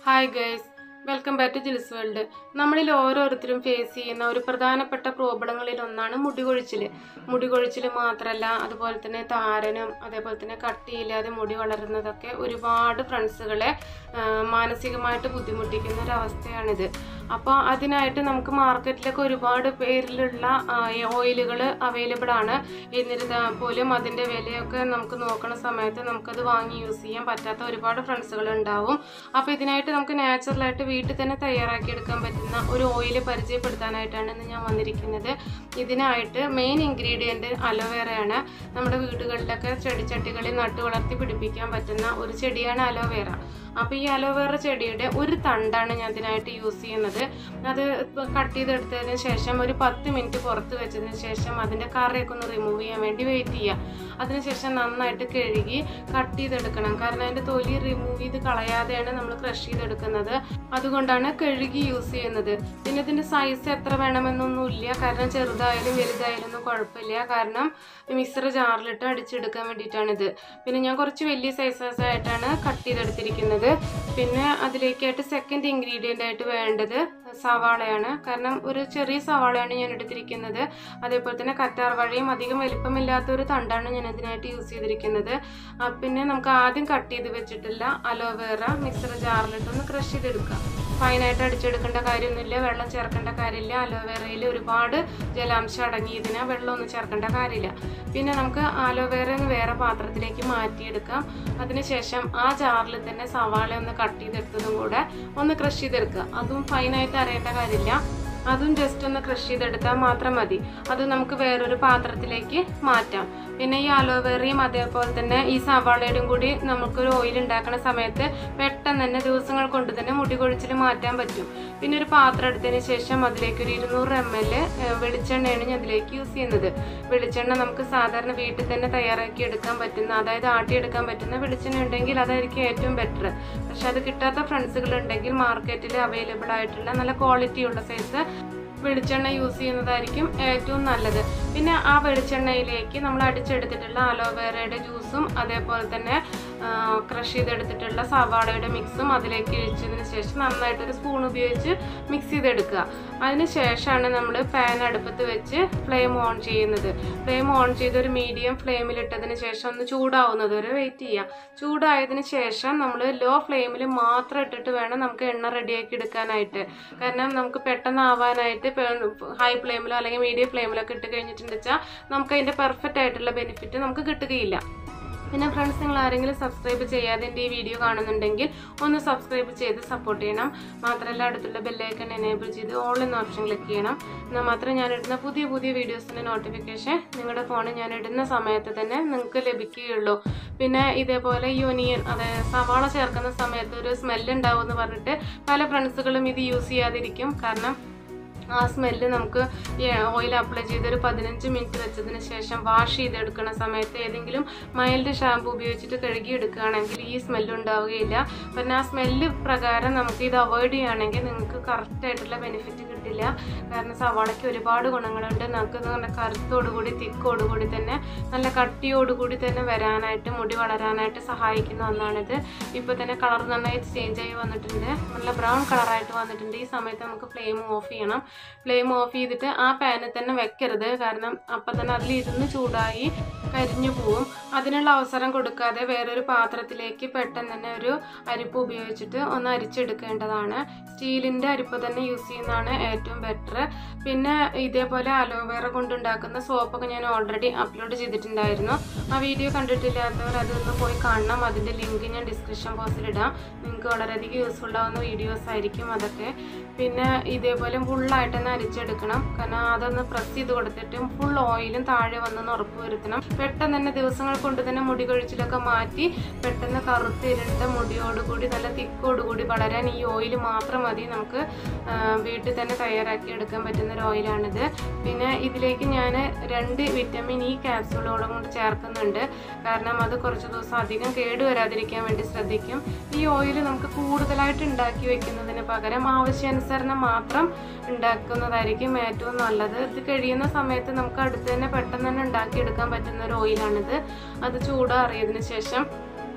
hi guys welcome back to Jil's world നമ്മളിൽ ഓരോരുത്തരും face ചെയ്യുന്ന ഒരു പ്രധാനപ്പെട്ട പ്രോബ്ലങ്ങളിൽ ഒന്നാണ് മുടി കൊഴിച്ചിൽ മുടി കൊഴിച്ചിൽ മാത്രമല്ല അതുപോലെ തന്നെ താരനും അതേപോലെ തന്നെ കട്ടിയില്ലാതെ മുടി വളരുന്നതൊക്കെ ഒരുപാട് ഫ്രണ്ട്സുകളെ മാനസികമായിട്ട് ബുദ്ധിമുട്ടിക്കുന്ന ഒരു അവസ്ഥയാണിത് അപ്പോൾ അതിനായിട്ട് നമുക്ക് മാർക്കറ്റിലൊക്കെ ഒരുപാട് പേരിലുള്ള ഓയിലുകൾ അവൈലബിൾ ആണ് എന്നിരുന്നാൽ പോലും അതിൻ്റെ വിലയൊക്കെ നമുക്ക് നോക്കുന്ന സമയത്ത് നമുക്കത് വാങ്ങി യൂസ് ചെയ്യാൻ പറ്റാത്ത ഒരുപാട് ഫ്രണ്ട്സുകൾ ഉണ്ടാവും അപ്പോൾ ഇതിനായിട്ട് നമുക്ക് നാച്ചുറലായിട്ട് വീട്ടിൽ തന്നെ തയ്യാറാക്കി എടുക്കാൻ പറ്റുന്ന ഒരു ഓയിൽ പരിചയപ്പെടുത്താനായിട്ടാണ് ഇന്ന് ഞാൻ വന്നിരിക്കുന്നത് ഇതിനായിട്ട് മെയിൻ ഇൻഗ്രീഡിയൻറ്റ് അലോവേറയാണ് നമ്മുടെ വീടുകളിലൊക്കെ ചെടിച്ചട്ടികളിൽ നട്ടു വളർത്തി പിടിപ്പിക്കാൻ പറ്റുന്ന ഒരു ചെടിയാണ് അലോവേറ അപ്പോൾ ഈ അലോവേറ ചെടിയുടെ ഒരു തണ്ടാണ് ഞാൻ ഇതിനായിട്ട് യൂസ് ചെയ്യുന്നത് അത് കട്ട് ചെയ്തെടുത്തതിന് ശേഷം ഒരു പത്ത് മിനിറ്റ് പുറത്ത് വെച്ചതിന് ശേഷം അതിൻ്റെ കറിയൊക്കെ ഒന്ന് റിമൂവ് ചെയ്യാൻ വേണ്ടി വെയിറ്റ് ചെയ്യുക അതിനുശേഷം നന്നായിട്ട് കഴുകി കട്ട് ചെയ്തെടുക്കണം കാരണം അതിൻ്റെ തൊലി റിമൂവ് ചെയ്ത് കളയാതെയാണ് നമ്മൾ ക്രഷ് ചെയ്തെടുക്കുന്നത് അതുകൊണ്ടാണ് കഴുകി യൂസ് ചെയ്യുന്നത് പിന്നെ ഇതിൻ്റെ സൈസ് എത്ര വേണമെന്നൊന്നുമില്ല കാരണം ചെറുതായാലും വലുതായാലും ഒന്നും കുഴപ്പമില്ല കാരണം മിക്സർ ജാറിലിട്ട് അടിച്ചെടുക്കാൻ വേണ്ടിയിട്ടാണിത് പിന്നെ ഞാൻ കുറച്ച് വലിയ സൈസസ് ആയിട്ടാണ് കട്ട് ചെയ്തെടുത്തിരിക്കുന്നത് പിന്നെ അതിലേക്കായിട്ട് സെക്കൻഡ് ഇൻഗ്രീഡിയൻ്റ് ആയിട്ട് വേണ്ടത് സവാളയാണ് കാരണം ഒരു ചെറിയ സവാളയാണ് ഞാൻ എടുത്തിരിക്കുന്നത് അതേപോലെ തന്നെ കറ്റാർ വഴിയും അധികം വലിപ്പമില്ലാത്ത ഒരു തണ്ടാണ് ഞാൻ ഇതിനായിട്ട് യൂസ് ചെയ്തിരിക്കുന്നത് ആ, പിന്നെ നമുക്ക് ആദ്യം കട്ട് ചെയ്ത് വെച്ചിട്ടുള്ള അലോവേറ മിക്സർ ജാറിലിട്ടൊന്ന് ക്രഷ് ചെയ്തെടുക്കാം ഫൈനായിട്ട് അടിച്ചെടുക്കേണ്ട കാര്യമൊന്നുമില്ല വെള്ളം ചേർക്കേണ്ട കാര്യമില്ല അലോവേറയിൽ ഒരുപാട് ജലാംശം അടങ്ങിയതിന് വെള്ളമൊന്നും ചേർക്കേണ്ട കാര്യമില്ല പിന്നെ നമുക്ക് അലോവേറ ഒന്ന് വേറെ പാത്രത്തിലേക്ക് മാറ്റിയെടുക്കാം അതിനുശേഷം ആ ജാറിൽ തന്നെ സവാള ഒന്ന് കട്ട് ചെയ്തെടുത്തതും കൂടെ ഒന്ന് ക്രഷ് ചെയ്തെടുക്കുക അതും ഫൈനായിട്ട് അറിയേണ്ട കാര്യമില്ല അതും ജസ്റ്റ് ഒന്ന് ക്രഷ് ചെയ്തെടുത്താൽ മാത്രം മതി അത് നമുക്ക് വേറൊരു പാത്രത്തിലേക്ക് മാറ്റാം പിന്നെ ഈ അലോവേറയും അതേപോലെ തന്നെ ഈ സവാളയുടെയും കൂടി നമുക്കൊരു ഓയിൽ ഉണ്ടാക്കുന്ന സമയത്ത് പെട്ടെന്ന് തന്നെ ദിവസങ്ങൾ കൊണ്ട് തന്നെ മുടി കൊഴിച്ചിൽ മാറ്റാൻ പറ്റും പിന്നെ ഒരു പാത്രം എടുത്തതിന് ശേഷം അതിലേക്ക് ഒരു ഇരുന്നൂറ് എം എൽ വെളിച്ചെണ്ണയാണ് ഞാൻ അതിലേക്ക് യൂസ് ചെയ്യുന്നത് വെളിച്ചെണ്ണ നമുക്ക് സാധാരണ വീട്ടിൽ തന്നെ തയ്യാറാക്കി എടുക്കാൻ പറ്റുന്ന അതായത് ആട്ടിയെടുക്കാൻ പറ്റുന്ന വെളിച്ചെണ്ണ ഉണ്ടെങ്കിൽ അതായിരിക്കും ഏറ്റവും ബെറ്റർ പക്ഷെ അത് കിട്ടാത്ത ഫ്രണ്ട്സുകൾ ഉണ്ടെങ്കിൽ മാർക്കറ്റിൽ അവൈലബിൾ ആയിട്ടുള്ള നല്ല ക്വാളിറ്റിയുള്ള സൈസ് വെളിച്ചെണ്ണ യൂസ് ചെയ്യുന്നതായിരിക്കും ഏറ്റവും നല്ലത് പിന്നെ ആ വെളിച്ചെണ്ണയിലേക്ക് നമ്മൾ അടിച്ചെടുത്തിട്ടുള്ള അലോവേറയുടെ ജ്യൂസും അതേപോലെ തന്നെ ക്രഷ് ചെയ്തെടുത്തിട്ടുള്ള സവാളയുടെ മിക്സും അതിലേക്ക് ഇഴിച്ചതിന് ശേഷം നന്നായിട്ടൊരു സ്പൂൺ ഉപയോഗിച്ച് മിക്സ് ചെയ്തെടുക്കുക അതിന് ശേഷമാണ് നമ്മൾ പാൻ അടുപ്പത്ത് വെച്ച് ഫ്ലെയിം ഓൺ ചെയ്യുന്നത് ഫ്ലെയിം ഓൺ ചെയ്ത് ഒരു മീഡിയം ഫ്ലെയിമിലിട്ടതിന് ശേഷം ഒന്ന് ചൂടാവുന്നത് വരെ വെയിറ്റ് ചെയ്യുക ചൂടായതിന് ശേഷം നമ്മൾ ലോ ഫ്ലെയിമിൽ മാത്രം ഇട്ടിട്ട് വേണം നമുക്ക് എണ്ണ റെഡിയാക്കി എടുക്കാനായിട്ട് കാരണം നമുക്ക് പെട്ടെന്ന് ആവാനായിട്ട് ഹൈ ഫ്ലെയിമിലോ അല്ലെങ്കിൽ മീഡിയം ഫ്ലെയിമിലോ ഒക്കെ ഇട്ട് കഴിഞ്ഞിട്ടുണ്ടെന്ന് വെച്ചാൽ നമുക്ക് അതിൻ്റെ പെർഫെക്റ്റ് ആയിട്ടുള്ള ബെനിഫിറ്റ് നമുക്ക് കിട്ടുകയില്ല പിന്നെ ഫ്രണ്ട്സ് നിങ്ങൾ ആരെങ്കിലും സബ്സ്ക്രൈബ് ചെയ്യാതെ എൻ്റെ ഈ വീഡിയോ കാണുന്നുണ്ടെങ്കിൽ ഒന്ന് സബ്സ്ക്രൈബ് ചെയ്ത് സപ്പോർട്ട് ചെയ്യണം മാത്രമല്ല അടുത്തുള്ള ബെല്ലൈക്കൺ എനേബിൾ ചെയ്ത് ഓൾ എന്ന ഓപ്ഷൻ ക്ലിക്ക് ചെയ്യണം എന്നാൽ മാത്രമേ ഞാൻ ഇടുന്ന പുതിയ പുതിയ വീഡിയോസിൻ്റെ നോട്ടിഫിക്കേഷൻ നിങ്ങളുടെ ഫോണിൽ ഞാൻ ഇടുന്ന സമയത്ത് തന്നെ നിങ്ങൾക്ക് ലഭിക്കുകയുള്ളൂ പിന്നെ ഇതേപോലെ ഈ ഒനിയൻ അതായത് സവാള ചേർക്കുന്ന സമയത്ത് ഒരു സ്മെല്ല് ഉണ്ടാവും എന്ന് പറഞ്ഞിട്ട് പല ഫ്രണ്ട്സുകളും ഇത് യൂസ് ചെയ്യാതിരിക്കും കാരണം ആ സ്മെല്ല് നമുക്ക് ഈ ഓയിൽ അപ്ലൈ ചെയ്ത് ഒരു പതിനഞ്ച് മിനിറ്റ് വെച്ചതിന് ശേഷം വാഷ് ചെയ്തെടുക്കുന്ന സമയത്ത് ഏതെങ്കിലും മൈൽഡ് ഷാമ്പു ഉപയോഗിച്ചിട്ട് കഴുകി എടുക്കുകയാണെങ്കിൽ ഈ സ്മെല്ല് ഉണ്ടാവുകയില്ല പിന്നെ ആ സ്മെല്ല് പ്രകാരം നമുക്ക് ഇത് അവോയ്ഡ് ചെയ്യുകയാണെങ്കിൽ നിങ്ങൾക്ക് കറക്റ്റായിട്ടുള്ള ബെനിഫിറ്റ് കിട്ടില്ല കാരണം സവാളയ്ക്ക് ഒരുപാട് ഗുണങ്ങളുണ്ട് നമുക്ക് നല്ല കറുത്തോടുകൂടി തിക്കോടുകൂടി തന്നെ നല്ല കട്ടിയോടുകൂടി തന്നെ വരാനായിട്ട് മുടി വളരാനായിട്ട് സഹായിക്കുന്ന ഒന്നാണിത് ഇപ്പോൾ തന്നെ കളർ നന്നായിട്ട് ചേഞ്ച് ആയി വന്നിട്ടുണ്ട് നല്ല ബ്രൗൺ കളറായിട്ട് വന്നിട്ടുണ്ട് ഈ സമയത്ത് നമുക്ക് ഫ്ലെയിം ഓഫ് ചെയ്യണം ഫ്ലെയിം ഓഫ് ചെയ്തിട്ട് ആ പാനിൽ തന്നെ വെക്കരുത് കാരണം അപ്പം തന്നെ അതിലിരുന്ന് ചൂടായി കരിഞ്ഞു പോവും അതിനുള്ള അവസരം കൊടുക്കാതെ വേറൊരു പാത്രത്തിലേക്ക് പെട്ടെന്ന് തന്നെ ഒരു അരിപ്പ് ഉപയോഗിച്ചിട്ട് ഒന്ന് അരിച്ചെടുക്കേണ്ടതാണ് സ്റ്റീലിൻ്റെ അരിപ്പ് തന്നെ യൂസ് ചെയ്യുന്നതാണ് ഏറ്റവും ബെറ്റർ പിന്നെ ഇതേപോലെ അലോവേറ കൊണ്ടുണ്ടാക്കുന്ന സോപ്പൊക്കെ ഞാൻ ഓൾറെഡി അപ്ലോഡ് ചെയ്തിട്ടുണ്ടായിരുന്നു ആ വീഡിയോ കണ്ടിട്ടില്ലാത്തവർ അതൊന്ന് പോയി കാണണം അതിൻ്റെ ലിങ്ക് ഞാൻ ഡിസ്ക്രിപ്ഷൻ ബോക്സിൽ ഇടാം നിങ്ങൾക്ക് വളരെയധികം യൂസ്ഫുൾ ആവുന്ന വീഡിയോസ് ആയിരിക്കും അതൊക്കെ പിന്നെ ഇതേപോലെ ഫുള്ളായിട്ട് തന്നെ അരിച്ചെടുക്കണം കാരണം അതൊന്ന് പ്രസ് ചെയ്ത് കൊടുത്തിട്ട് ഫുൾ ഓയിലും താഴെ വന്നെന്ന് ഉറപ്പ് വരുത്തണം പെട്ടെന്ന് തന്നെ ദിവസങ്ങൾ കൊണ്ട് തന്നെ മുടി കൊഴിച്ചിലൊക്കെ മാറ്റി പെട്ടെന്ന് കറുത്തിരുണ്ട മുടിയോടുകൂടി നല്ല തിക്കോടുകൂടി വളരാൻ ഈ ഓയിൽ മാത്രം മതി നമുക്ക് ആ, വീട്ടിൽ തന്നെ തയ്യാറാക്കി എടുക്കാൻ പറ്റുന്ന ഒരു ഓയിലാണിത് പിന്നെ ഇതിലേക്ക് ഞാൻ രണ്ട് വിറ്റമിൻ ഇ ക്യാപ്സൂളോടും കൂടി ചേർക്കുന്നുണ്ട് കാരണം അത് കുറച്ച് ദിവസം അധികം കേടുവരാതിരിക്കാൻ വേണ്ടി ശ്രദ്ധിക്കും ഈ ഓയിൽ നമുക്ക് കൂടുതലായിട്ട് ഉണ്ടാക്കി വെക്കുന്നതിന് പകരം ആവശ്യാനുസരണം മാത്രം ഉണ്ടാക്കുന്നതായിരിക്കും ഏറ്റവും നല്ലത് ഇത് കഴിയുന്ന സമയത്ത് നമുക്ക് അടുത്ത് തന്നെ പെട്ടെന്ന് തന്നെ ഉണ്ടാക്കിയെടുക്കാൻ പറ്റുന്ന ഒരു ഓയിലാണിത് അത് ചൂടാറിയതിന് ശേഷം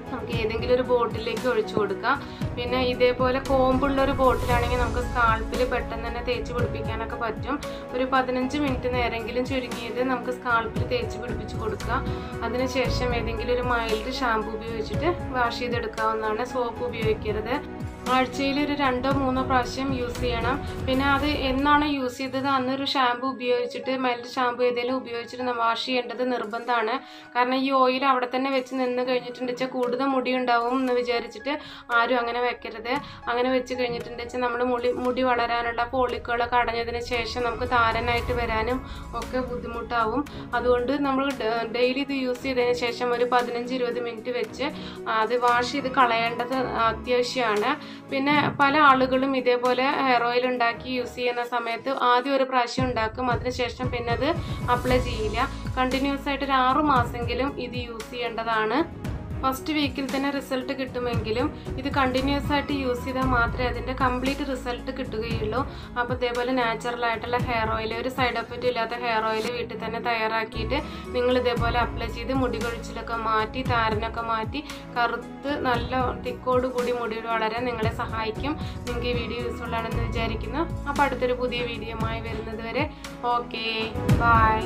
നമുക്ക് ഏതെങ്കിലും ഒരു ബോട്ടിലേക്ക് ഒഴിച്ചു കൊടുക്കാം പിന്നെ ഇതേപോലെ കോമ്പുള്ള ഒരു ബോട്ടിലാണെങ്കിൽ നമുക്ക് സ്കാൾപ്പിൽ പെട്ടെന്ന് തന്നെ തേച്ച് പിടിപ്പിക്കാനൊക്കെ പറ്റും ഒരു പതിനഞ്ച് മിനിറ്റ് നേരെങ്കിലും ചുരുങ്ങിയത് നമുക്ക് സ്കാൾപ്പിൽ തേച്ച് പിടിപ്പിച്ച് കൊടുക്കുക അതിനുശേഷം ഏതെങ്കിലും ഒരു മൈൽഡ് ഷാമ്പു ഉപയോഗിച്ചിട്ട് വാഷ് ചെയ്തെടുക്കാവുന്നതാണ് സോപ്പ് ഉപയോഗിക്കരുത് ആഴ്ചയിൽ ഒരു രണ്ടോ മൂന്നോ പ്രാവശ്യം യൂസ് ചെയ്യണം പിന്നെ അത് എന്നാണ് യൂസ് ചെയ്തത് അന്നൊരു ഷാമ്പു ഉപയോഗിച്ചിട്ട് മൈൽഡ് ഷാമ്പു ഏതെങ്കിലും ഉപയോഗിച്ചിട്ട് വാഷ് ചെയ്യേണ്ടത് നിർബന്ധമാണ് കാരണം ഈ ഓയിൽ അവിടെ തന്നെ വെച്ച് നിന്ന് കഴിഞ്ഞിട്ടുണ്ട് വെച്ചാൽ കൂടുതൽ മുടി ഉണ്ടാവും എന്ന് വിചാരിച്ചിട്ട് ആരും അങ്ങനെ വെക്കരുത് അങ്ങനെ വെച്ച് കഴിഞ്ഞിട്ടുണ്ട് വെച്ചാൽ നമ്മൾ മുടി മുടി വളരാനുള്ള പോളിക്കുകളൊക്കെ അടഞ്ഞതിന് ശേഷം നമുക്ക് താരനായിട്ട് വരാനും ഒക്കെ ബുദ്ധിമുട്ടാവും അതുകൊണ്ട് നമ്മൾ ഡെയിലി ഇത് യൂസ് ചെയ്തതിന് ശേഷം ഒരു പതിനഞ്ച് ഇരുപത് മിനിറ്റ് വെച്ച് അത് വാഷ് ചെയ്ത് കളയേണ്ടത് അത്യാവശ്യമാണ് പിന്നെ പല ആളുകളും ഇതേപോലെ ഹെയർ ഓയിൽ ഉണ്ടാക്കി യൂസ് ചെയ്യുന്ന സമയത്ത് ആദ്യം ഒരു പ്രാവശ്യം ഉണ്ടാക്കും അതിനുശേഷം പിന്നെ അത് അപ്ലൈ ചെയ്യില്ല കണ്ടിന്യൂസ് ആയിട്ട് ഒരു ആറു മാസമെങ്കിലും ഇത് യൂസ് ചെയ്യേണ്ടതാണ് ഫസ്റ്റ് വീക്കിൽ തന്നെ റിസൾട്ട് കിട്ടുമെങ്കിലും ഇത് കണ്ടിന്യൂസ് ആയിട്ട് യൂസ് ചെയ്താൽ മാത്രമേ അതിൻ്റെ കംപ്ലീറ്റ് റിസൾട്ട് കിട്ടുകയുള്ളൂ അപ്പോൾ ഇതേപോലെ നാച്ചുറൽ ആയിട്ടുള്ള ഹെയർ ഓയിൽ ഒരു സൈഡ് എഫക്റ്റ് ഇല്ലാത്ത ഹെയർ ഓയിൽ വീട്ടിൽ തന്നെ തയ്യാറാക്കിയിട്ട് നിങ്ങൾ ഇതേപോലെ അപ്ലൈ ചെയ്ത് മുടി കൊഴിച്ചിലൊക്കെ മാറ്റി താരനൊക്കെ മാറ്റി കറുത്ത് നല്ല തിക്കോട് കൂടി മുടി വളരാൻ നിങ്ങളെ സഹായിക്കും നിങ്ങൾക്ക് ഈ വീഡിയോ യൂസ്ഫുൾ ആണെന്ന് വിചാരിക്കുന്നു അപ്പോൾ അടുത്തൊരു പുതിയ വീഡിയോയുമായി വരുന്നത് വരെ ഓക്കെ ബൈ